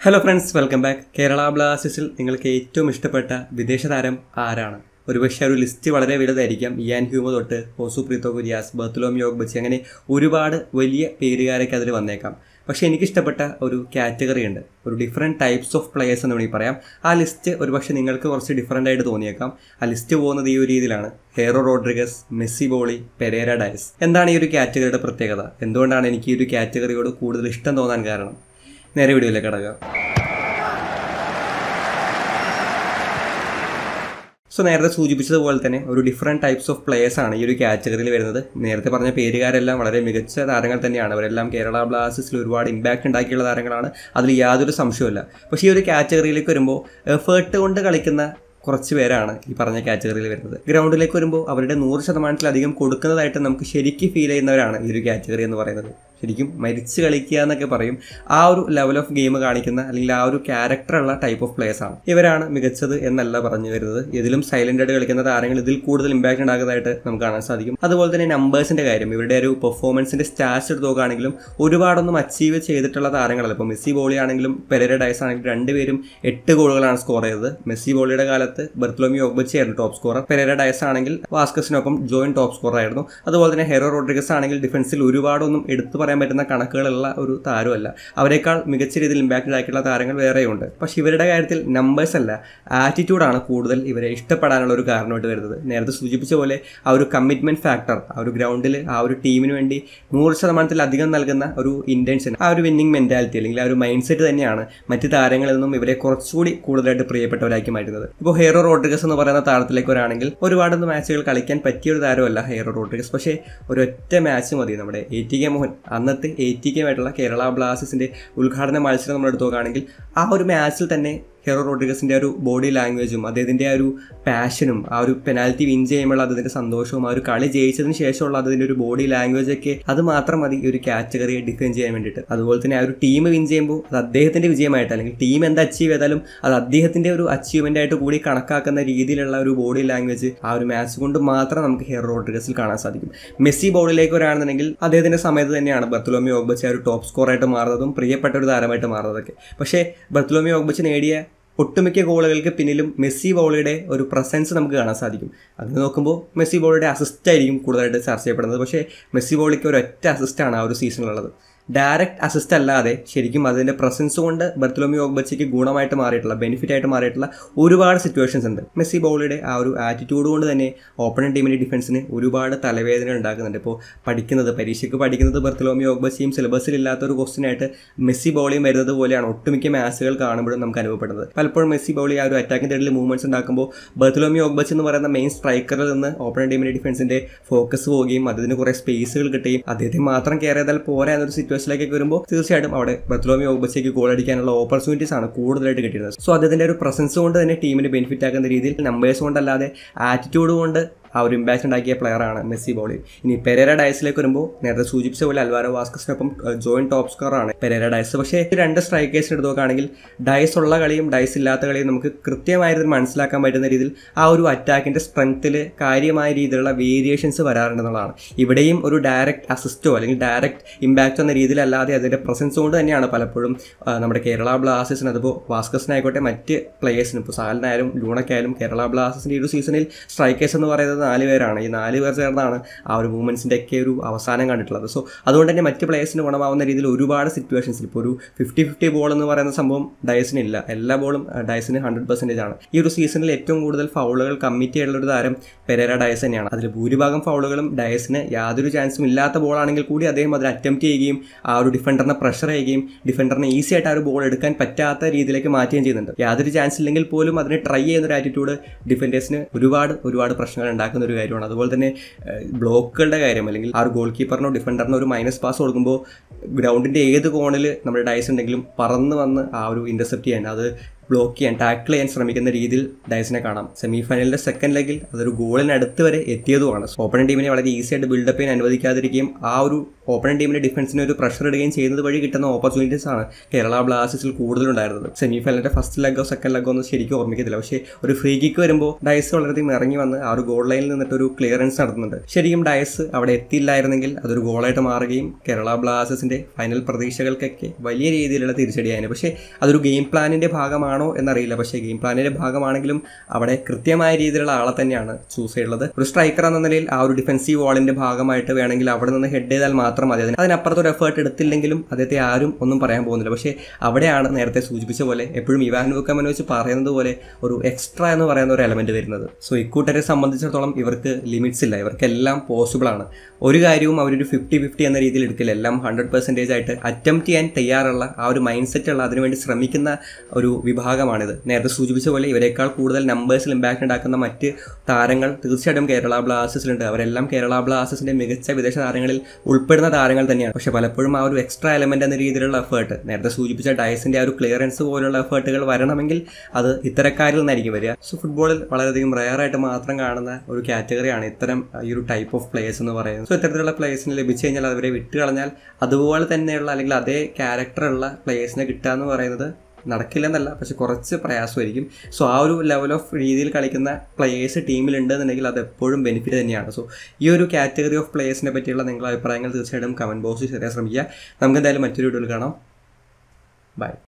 hello friends welcome back Kerala ബ്ലാസ്റ്റേഴ്സിൽ നിങ്ങൾക്ക് ഏറ്റവും ഇഷ്ടപ്പെട്ട വിദേശ താരം ആരാണ് ഒരുപക്ഷെ ഒരു ലിസ്റ്റ് വളരെ വലുതായിരിക്കാം ഇയാൻ ഹ്യൂമ തൊട്ട് ഓസു പ്രീത്തോ കുര്യാസ് ബർത്തുലോം യോഗ് ബച്ചി അങ്ങനെ ഒരുപാട് വലിയ പേരുകാരൊക്കെ അതിൽ വന്നേക്കാം പക്ഷേ എനിക്കിഷ്ടപ്പെട്ട ഒരു കാറ്റഗറി ഉണ്ട് ഒരു ഡിഫറെൻറ്റ് ടൈപ്സ് ഓഫ് പ്ലെയേഴ്സ് എന്ന് വേണമെങ്കിൽ പറയാം ആ ലിസ്റ്റ് ഒരുപക്ഷെ നിങ്ങൾക്ക് കുറച്ച് ഡിഫറൻ്റ് ആയിട്ട് തോന്നിയേക്കാം ആ ലിസ്റ്റ് പോകുന്നത് ഈ ഒരു രീതിയിലാണ് Jairo Rodrigues Messi Bouli Pereyra Diaz എന്താണ് ഈ ഒരു കാറ്റഗറിയുടെ പ്രത്യേകത എന്തുകൊണ്ടാണ് എനിക്ക് ഈ ഒരു കാറ്റഗറിയോട് കൂടുതൽ ഇഷ്ടം തോന്നാൻ കാരണം നേരെ വീഡിയോയിലേക്ക് കിടക്കുക സോ നേരത്തെ സൂചിപ്പിച്ചതുപോലെ തന്നെ ഒരു ഡിഫറെൻറ്റ് ടൈപ്സ് ഓഫ് പ്ലേയേഴ്സ് ആണ് ഈ ഒരു കാറ്റഗറിയിൽ വരുന്നത് നേരത്തെ പറഞ്ഞ പേരുകാരെല്ലാം വളരെ മികച്ച താരങ്ങൾ തന്നെയാണ് അവരെല്ലാം കേരള ബ്ലാസ്റ്റേഴ്സിൽ ഒരുപാട് ഇമ്പാക്റ്റ് ഉണ്ടാക്കിയുള്ള താരങ്ങളാണ് അതിൽ യാതൊരു സംശയവുമില്ല പക്ഷേ ഈ ഒരു കാറ്റഗറിയിലേക്ക് വരുമ്പോൾ എഫേർട്ട് കൊണ്ട് കളിക്കുന്ന കുറച്ച് പേരാണ് ഈ പറഞ്ഞ കാറ്റഗറിയിൽ വരുന്നത് ഗ്രൗണ്ടിലേക്ക് വരുമ്പോൾ അവരുടെ നൂറ് ശതമാനത്തിലധികം കൊടുക്കുന്നതായിട്ട് നമുക്ക് ശരിക്കും ഫീൽ ചെയ്യുന്നവരാണ് ഈ ഒരു കാറ്റഗറി എന്ന് പറയുന്നത് ശരിക്കും മരിച്ച് കളിക്കുക എന്നൊക്കെ പറയും ആ ഒരു ലെവൽ ഓഫ് ഗെയിം കാണിക്കുന്ന അല്ലെങ്കിൽ ആ ഒരു ക്യാരക്ടറുള്ള ടൈപ്പ് ഓഫ് പ്ലേയേഴ്സ് ആണ് ഇവരാണ് മികച്ചത് എന്നല്ല പറഞ്ഞു വരുന്നത് ഇതിലും സൈലന്റ് ആയിട്ട് കളിക്കുന്ന താരങ്ങൾ ഇതിൽ കൂടുതൽ ഇമ്പാക്ട് ഉണ്ടാക്കുന്നതായിട്ട് നമുക്ക് കാണാൻ സാധിക്കും അതുപോലെ തന്നെ നമ്പേഴ്സിന്റെ കാര്യം ഇവരുടെ ഒരു പെർഫോമൻസിന്റെ സ്റ്റാറ്റ്സ് എടുത്ത് നോക്കുകയാണെങ്കിലും ഒരുപാടൊന്നും അച്ചീവ് ചെയ്തിട്ടുള്ള താരങ്ങളല്ല ഇപ്പോൾ മെസ്സി ബോളി ആണെങ്കിലും പെരര ഡയസ് ആണെങ്കിലും രണ്ടുപേരും എട്ട് ഗോളുകളാണ് സ്കോർ ചെയ്തത് മെസ്സി ബോളിയുടെ കാലത്ത് ബർത്തലോമി ഒഗ്ബച്ചി ആയിരുന്നു ടോപ്പ് സ്കോറർ പെരര ഡയസ് ആണെങ്കിൽ വാസ്കസിനൊപ്പം ജോയിൻ ടോപ്പ് സ്കോറർ ആയിരുന്നു അതുപോലെ തന്നെ ഹെറോ റോഡ്രിഗസ് ആണെങ്കിൽ ഡിഫൻസിൽ ഒരുപാടൊന്നും എടുത്തു പറയാൻ പറ്റുന്ന കണക്കുകളുള്ള ഒരു താരമല്ല അവരെക്കാൾ മികച്ച രീതിയിൽ ഇമ്പാക്റ്റ് ആക്കിയിട്ടുള്ള താരങ്ങൾ വേറെയുണ്ട് പക്ഷേ ഇവരുടെ കാര്യത്തിൽ നമ്പേഴ്സ് അല്ല ആറ്റിറ്റ്യൂഡാണ് കൂടുതൽ ഇവരെ ഇഷ്ടപ്പെടാനുള്ള ഒരു കാരണമായിട്ട് വരുന്നത് നേരത്തെ സൂചിപ്പിച്ച പോലെ ആ ഒരു കമ്മിറ്റ്മെന്റ് ഫാക്ടർ ആ ഒരു ഗ്രൗണ്ടിൽ ആ ഒരു ടീമിന് വേണ്ടി നൂറ് ശതമാനത്തിലധികം നൽകുന്ന ഒരു ഇൻറ്റൻഷൻ ആ ഒരു വിന്നിംഗ് മെന്റാലിറ്റി അല്ലെങ്കിൽ ആ ഒരു മൈൻഡ് സെറ്റ് തന്നെയാണ് മറ്റ് താരങ്ങളിൽ നിന്നും ഇവരെ കുറച്ചുകൂടി കൂടുതലായിട്ട് പ്രിയപ്പെട്ടവരാക്കി മാറ്റുന്നത് ഇപ്പോൾ ഹെയറോ റോഡ്രിഗസ് എന്ന് പറയുന്ന താരത്തിലേക്ക് വരാണെങ്കിൽ ഒരുപാട് മാച്ചുകൾ കളിക്കാൻ പറ്റിയ ഒരു താരമല്ല ഹെയറോ റോഡ്രിഗസ് പക്ഷേ ഒരൊറ്റ മാച്ച് മതി നമ്മുടെ എ ടി കെ മോഹൻ അന്നത്തെ എ ടി കെ ആയിട്ടുള്ള കേരള ബ്ലാസ്റ്റേഴ്സിന്റെ ഉദ്ഘാടന മത്സരം നമ്മൾ എടുത്തു നോക്കുകയാണെങ്കിൽ ആ ഒരു മാച്ചിൽ തന്നെ ഹെറോ റോഡ്രിഗസിൻ്റെ ഒരു ബോഡി ലാംഗ്വേജും അദ്ദേഹത്തിൻ്റെ ആ ഒരു പാഷനും ആ ഒരു പെനാൽറ്റി വിൻ ചെയ്യുമ്പോൾ അതിൻ്റെ സന്തോഷവും ആ ഒരു കളി ജയിച്ചതിന് ശേഷമുള്ള അതിൻ്റെ ഒരു ബോഡി ലാംഗ്വേജ് ഒക്കെ അത് മാത്രം മതി ഈ ഒരു കാറ്റഗറിയെ ഡിഫൈൻ ചെയ്യാൻ വേണ്ടിയിട്ട് അതുപോലെ തന്നെ ആ ഒരു ടീം വിൻ ചെയ്യുമ്പോൾ അത് അദ്ദേഹത്തിൻ്റെ വിജയമായിട്ട് അല്ലെങ്കിൽ ടീം എന്ത് അച്ചീവ് ചെയ്താലും അത് അദ്ദേഹത്തിൻ്റെ ഒരു അച്ചീവ്മെൻ്റ് ആയിട്ട് കൂടി കണക്കാക്കുന്ന രീതിയിലുള്ള ഒരു ബോഡി ലാംഗ്വേജ് ആ ഒരു മാച്ച് കൊണ്ട് മാത്രം നമുക്ക് ഹെറോ റോഡ്രിഗസിൽ കാണാൻ സാധിക്കും മെസ്സി ബോളിലേക്ക് വരാണെന്നുണ്ടെങ്കിൽ അദ്ദേഹത്തിൻ്റെ സമയത്ത് തന്നെയാണ് ബർത്തലോമി ഓഗ്ബച്ച് ആ ഒരു ടോപ്പ് സ്കോറായിട്ട് മാറുന്നതും പ്രിയപ്പെട്ട ഒരു താരമായിട്ട് മാറുന്നതൊക്കെ പക്ഷേ ബർത്തലോമി ഓഗ്ബച്ച് നേടിയ ഒട്ടുമിക്ക ഗോളുകൾക്ക് പിന്നിലും മെസ്സി ബോളിയുടെ ഒരു പ്രസൻസ് നമുക്ക് കാണാൻ സാധിക്കും അങ്ങനെ നോക്കുമ്പോൾ മെസ്സി ബോളിയുടെ അസിസ്റ്റ് ആയിരിക്കും കൂടുതലായിട്ട് ചർച്ച ചെയ്യപ്പെടുന്നത് പക്ഷേ മെസ്സി ബോളിക്ക് ഒരു ഒറ്റ അസിസ്റ്റാണ് ആ ഒരു സീസണിലുള്ളത് ഡയറക്റ്റ് അസിസ്റ്റ് അല്ലാതെ ശരിക്കും അതിൻ്റെ പ്രസൻസ് കൊണ്ട് ബർത്തലോമി ഓഗ്ബച്ചയ്ക്ക് ഗുണമായിട്ട് മാറിയിട്ടുള്ള ബെനിഫിറ്റ് ആയിട്ട് മാറിയിട്ടുള്ള ഒരുപാട് സിറ്റുവേഷൻസ് ഉണ്ട് മെസ്സി ബോളിയുടെ ആ ഒരു ആറ്റിറ്റ്യൂഡ് കൊണ്ട് തന്നെ ഓപ്പണൻ ടീമിൻ്റെ ഡിഫൻസിന് ഒരുപാട് തലവേദന ഉണ്ടാക്കുന്നുണ്ട് ഇപ്പോൾ പഠിക്കുന്നത് പരീക്ഷയ്ക്ക് പഠിക്കുന്നത് ബർത്തലോമി ഓഗ്ബച്ചയും സിലബസിൽ ഇല്ലാത്ത ഒരു ക്വസ്റ്റ്യൻ ആയിട്ട് മെസ്സി ബോളിയും വരുന്നത് പോലെയാണ് ഒട്ടുമിക്ക മാച്ചുകൾ കാണുമ്പോഴും നമുക്ക് അനുഭവപ്പെടുന്നത് പലപ്പോഴും മെസ്സി ബോളി ആ ഒരു അറ്റാക്കിംഗ് തേടിൽ മൂവ്മെന്റ്സ് ഉണ്ടാക്കുമ്പോൾ ബർത്തലോമി ഓഗ്ബച്ച് എന്ന് പറയുന്ന മെയിൻ സ്ട്രൈക്കറിൽ നിന്ന് ഓപ്പണൻ ടീമിൻ്റെ ഡിഫൻസിൻ്റെ ഫോക്കസ് പോവുകയും അതിന് കുറേ സ്പേസുകൾ കിട്ടുകയും അദ്ദേഹത്തെ മാത്രം കയറി ചെയ്താൽ പോരാ എന്നൊരു സിറ്റുവേഷനിലേക്ക് വരുമ്പോൾ തീർച്ചയായിട്ടും അവിടെ ബർത്തലോമി ഓഗ്ബച്ചയ്ക്ക് ഗോൾ അടിക്കാനുള്ള ഓപ്പർച്യൂണിറ്റീസ് ആണ് കൂടുതലായിട്ട് കിട്ടിയിരുന്നത് സോ അദ്ദേഹത്തിൻ്റെ ഒരു പ്രസൻസ് കൊണ്ട് തന്നെ ടീമിന് ബെനിഫിറ്റ് ആക്കുന്ന രീതിയിൽ നമ്പേഴ്സ് കൊണ്ടല്ലാതെ ആറ്റിറ്റ്യൂഡ് കൊണ്ട് ആ ഒരു ഇമ്പാക്റ്റ് ഉണ്ടാക്കിയ പ്ലെയറാണ് മെസ്സി ബോളി ഇനി പെരേര ഡയസിലേക്ക് വരുമ്പോൾ നേരത്തെ സൂചിപ്പിച്ച പോലെ അൽവാരോ വാസ്കസിനൊപ്പം ജോയിന്റ് ടോപ്പ് സ്കോറാണ് പെരേര ഡയസ് പക്ഷേ ഈ രണ്ട് സ്ട്രൈക്കേഴ്സിന് എടുത്ത് നോക്കുകയാണെങ്കിൽ ഡയസ് ഉള്ള കളിയും ഡയസ് ഇല്ലാത്ത കളിയും നമുക്ക് കൃത്യമായിട്ട് മനസ്സിലാക്കാൻ പറ്റുന്ന രീതിയിൽ ആ ഒരു അറ്റാക്കിൻ്റെ സ്ട്രെങ്ത്തിൽ കാര്യമായ രീതിയിലുള്ള വേരിയേഷൻസ് വരാറുണ്ടെന്നുള്ളതാണ് ഇവിടെയും ഒരു ഡയറക്റ്റ് അസിസ്റ്റോ അല്ലെങ്കിൽ ഡയറക്റ്റ് ഇമ്പാക്റ്റ് എന്ന രീതിയിലല്ലാതെ അതിൻ്റെ പ്രസൻസ് കൊണ്ട് തന്നെയാണ് പലപ്പോഴും നമ്മുടെ കേരള ബ്ലാസ്റ്റേഴ്സിന് അതിപ്പോൾ വാസ്കസിനായിക്കോട്ടെ മറ്റ് പ്ലേയേഴ്സിനും ഇപ്പോൾ സാലിനായാലും ലൂണക്കായാലും കേരള ബ്ലാസ്റ്റേഴ്സിൻ്റെ ഈ ഒരു സീസണിൽ സ്ട്രൈക്കേഴ്സ് എന്ന് പറയുന്നത് നാല് പേരാണ് ഈ നാല് പേർ ചേർന്നാണ് ആ ഒരു മൂവ്മെൻറ്റ്സിൻ്റെ ഒക്കെ ഒരു അവസാനം കണ്ടിട്ടുള്ളത് സോ അതുകൊണ്ട് തന്നെ മറ്റ് പ്ലേയേഴ്സിന് ഗുണമാവുന്ന രീതിയിൽ ഒരുപാട് സിറ്റുവേഷൻസിൽ ഇപ്പോൾ ഒരു ഫിഫ്റ്റി ഫിഫ്റ്റി ബോൾ എന്ന് പറയുന്ന സംഭവം ഡയസിനില്ല എല്ലാ ബോളും ഡയസിന് ഹൺഡ്രഡ് പെർസെൻറ്റേജ് ആണ് ഈ ഒരു സീസണിൽ ഏറ്റവും കൂടുതൽ ഫൗളുകൾ കമ്മിറ്റ് ചെയ്തിട്ടുള്ള ഒരു താരം പെരേര ഡയസ് തന്നെയാണ് അതിൽ ഭൂരിഭാഗം ഫൗളുകളും ഡയസിന് യാതൊരു ചാൻസും ഇല്ലാത്ത ബോളാണെങ്കിൽ കൂടി അദ്ദേഹം അതിൽ അറ്റംപ്റ്റ് ചെയ്യുകയും ആ ഒരു ഡിഫൻഡറിനെ പ്രഷർ ചെയ്യുകയും ഡിഫൻഡറിനെ ഈസി ആയിട്ട് ആ ഒരു ബോൾ എടുക്കാൻ പറ്റാത്ത രീതിയിലേക്ക് മാറ്റുകയും ചെയ്യുന്നുണ്ട് യാതൊരു ചാൻസ് ഇല്ലെങ്കിൽ പോലും അതിനെ ട്രൈ ചെയ്യുന്ന ഒരു ആറ്റിറ്റ്യൂഡ് ഡിഫൻഡേഴ്സിന് ഒരുപാട് ഒരുപാട് പ്രശ്നങ്ങൾ ഉണ്ടാക്കുന്ന ഒരു കാര്യമാണ് അതുപോലെ തന്നെ ബ്ലോക്കുകളുടെ കാര്യം അല്ലെങ്കിൽ ആ ഒരു ഗോൾ കീപ്പറിനോ ഡിഫൻഡറിനോ ഒരു മൈനസ് പാസ് കൊടുക്കുമ്പോൾ ഗ്രൗണ്ടിൻ്റെ ഏത് കോണിൽ നമ്മുടെ ഡയസ് ഉണ്ടെങ്കിലും പറന്ന് വന്ന് ആ ഒരു ഇൻ്റർസെപ്റ്റ് ചെയ്യാൻ അത് ബ്ലോക്ക് ചെയ്യാൻ ടാക്കിൾ ചെയ്യാൻ ശ്രമിക്കുന്ന രീതിയിൽ ഡയസിനെ കാണാം സെമി ഫൈനലിന്റെ സെക്കൻഡ് ലെഗിൽ അതൊരു ഗോളിന് അടുത്ത് വരെ എത്തിയതുമാണ് ഓപ്പൺ ടീമിനെ വളരെ ഈസി ആയിട്ട് ബിൽഡപ്പ് ചെയ്യാൻ അനുവദിക്കാതിരിക്കുകയും ആ ഒരു ഓപ്പൺ ടീമിൻ്റെ ഡിഫൻസിന് ഒരു പ്രഷർ ഇടുകയും ചെയ്യുന്നത് വഴി കിട്ടുന്ന ഓപ്പർച്യൂണിറ്റീസ് ആണ് കേരള ബ്ലാസ്റ്റേഴ്സിൽ കൂടുതലുണ്ടായിരുന്നത് സെമി ഫൈനലിൻ്റെ ഫസ്റ്റ് ലെഗോ സെക്കൻഡ് ലെഗോ ഒന്നും ശരിക്കും ഓർമ്മിക്കത്തില്ല പക്ഷേ ഒരു ഫ്രീ കിക്ക് വരുമ്പോൾ ഡയസ് വളരെയധികം ഇറങ്ങി വന്ന് ആ ഒരു ഗോൾ ലൈനിൽ നിന്നിട്ട് ഒരു ക്ലിയറൻസ് നടത്തുന്നുണ്ട് ശരിക്കും ഡയസ് അവിടെ എത്തിയില്ലായിരുന്നെങ്കിൽ അതൊരു ഗോളായിട്ട് മാറുകയും കേരള ബ്ലാസ്റ്റേഴ്സിൻ്റെ ഫൈനൽ പ്രതീക്ഷകൾക്കൊക്കെ വലിയ രീതിയിലുള്ള തിരിച്ചടിയായിരുന്നു പക്ഷേ അതൊരു ഗെയിം പ്ലാനിൻ്റെ ഭാഗമാണോ എന്നറിയില്ല പക്ഷേ ഗെയിം പ്ലാനിൻ്റെ ഭാഗമാണെങ്കിലും അവിടെ കൃത്യമായ രീതിയിലുള്ള ആളെ തന്നെയാണ് ചൂസ് ചെയ്യുള്ളത് ഒരു സ്ട്രൈക്കർ എന്ന നിലയിൽ ആ ഒരു ഡിഫൻസീവ് വാളിൻ്റെ ഭാഗമായിട്ട് വേണമെങ്കിൽ അവിടെ നിന്ന് ഹെഡ് ചെയ്താൽ മാത്രം മതി അതിന് അതിനപ്പുറത്ത് ഒരു എഫേർട്ട് എടുത്തില്ലെങ്കിലും അദ്ദേഹത്തെ ആരും ഒന്നും പറയാൻ പോകുന്നില്ല പക്ഷേ അവിടെയാണ് നേരത്തെ സൂചിപ്പിച്ച പോലെ എപ്പോഴും ഇവാൻ വുക്കമൻ വെച്ച് പറയുന്നത് പോലെ ഒരു എക്സ്ട്രാ എന്ന് പറയുന്ന ഒരു എലമെന്റ് വരുന്നത് സോ ഇക്കൂട്ടരെ സംബന്ധിച്ചിടത്തോളം ഇവർക്ക് ലിമിറ്റ്സ് ഇല്ല ഇവർക്കെല്ലാം പോസിബിൾ ആണ് ഒരു കാര്യവും അവരൊരു ഫിഫ്റ്റി ഫിഫ്റ്റി എന്ന രീതിയിൽ എടുക്കില്ല എല്ലാം ഹൺഡ്രഡ് പെർസെൻറ്റേജ് ആയിട്ട് അറ്റംപ്റ്റ് ചെയ്യാൻ തയ്യാറുള്ള ആ ഒരു മൈൻഡ് സെറ്റ് ഉള്ള അതിനുവേണ്ടി ശ്രമിക്കുന്ന ഒരു വിഭാഗമാണിത് നേരത്തെ സൂചിപ്പിച്ച പോലെ ഇവരെക്കാൾ കൂടുതൽ നമ്പേഴ്സിൽ ഇമ്പാക്ട് ഉണ്ടാക്കുന്ന മറ്റ് താരങ്ങൾ തീർച്ചയായിട്ടും കേരള ബ്ലാസ്റ്റേഴ്സിലുണ്ട് അവരെല്ലാം കേരള ബ്ലാസ്റ്റേഴ്സിന്റെ മികച്ച വിദേശ താരങ്ങളിൽ ഉൾപ്പെടുന്ന താരങ്ങൾ തന്നെയാണ് പക്ഷേ പലപ്പോഴും ആ ഒരു എക്സ്ട്രാ എലമെന്റ് എന്ന രീതിയിലുള്ള എഫേർട്ട് നേരത്തെ സൂചിപ്പിച്ച ഡയസിന്റെ ആ ഒരു ക്ലിയറൻസ് പോലുള്ള എഫേർട്ടുകൾ വരണമെങ്കിൽ അത് ഇത്തരക്കാരിൽ നിന്നായിരിക്കും വരിക സോ ഫുട്ബോളിൽ വളരെയധികം റയർ ആയിട്ട് മാത്രം കാണുന്ന ഒരു കാറ്റഗറിയാണ് ഇത്തരം ഈ ഒരു ടൈപ്പ് ഓഫ് പ്ലേയേഴ്സ് എന്ന് പറയുന്നത് സോ ഇത്തരത്തിലുള്ള പ്ലേയേഴ്സിന് ലഭിച്ചു കഴിഞ്ഞാൽ അവരെ വിട്ട് കളഞ്ഞാൽ അതുപോലെ തന്നെയുള്ള അല്ലെങ്കിൽ അതേ ക്യാരക്ടറുള്ള പ്ലേയേഴ്സിനെ കിട്ടുക എന്ന് പറയുന്നത് നടക്കില്ലെന്നല്ല പക്ഷെ കുറച്ച് പ്രയാസമായിരിക്കും സോ ആ ഒരു ലെവൽ ഓഫ് രീതിയിൽ കളിക്കുന്ന പ്ലേയേഴ്സ് ടീമിലുണ്ടെന്നുണ്ടെങ്കിൽ അത് എപ്പോഴും ബെനിഫിറ്റ് തന്നെയാണ് സോ ഈ ഒരു കാറ്റഗറി ഓഫ് പ്ലേയേഴ്സിനെ പറ്റിയുള്ള നിങ്ങളുടെ അഭിപ്രായങ്ങൾ തീർച്ചയായിട്ടും കമൻറ്റ് ബോക്സിൽ ചെയ്യാൻ ശ്രമിക്കുക നമുക്ക് എന്തായാലും മറ്റൊരു വീഡിയോയിൽ കാണാം ബൈ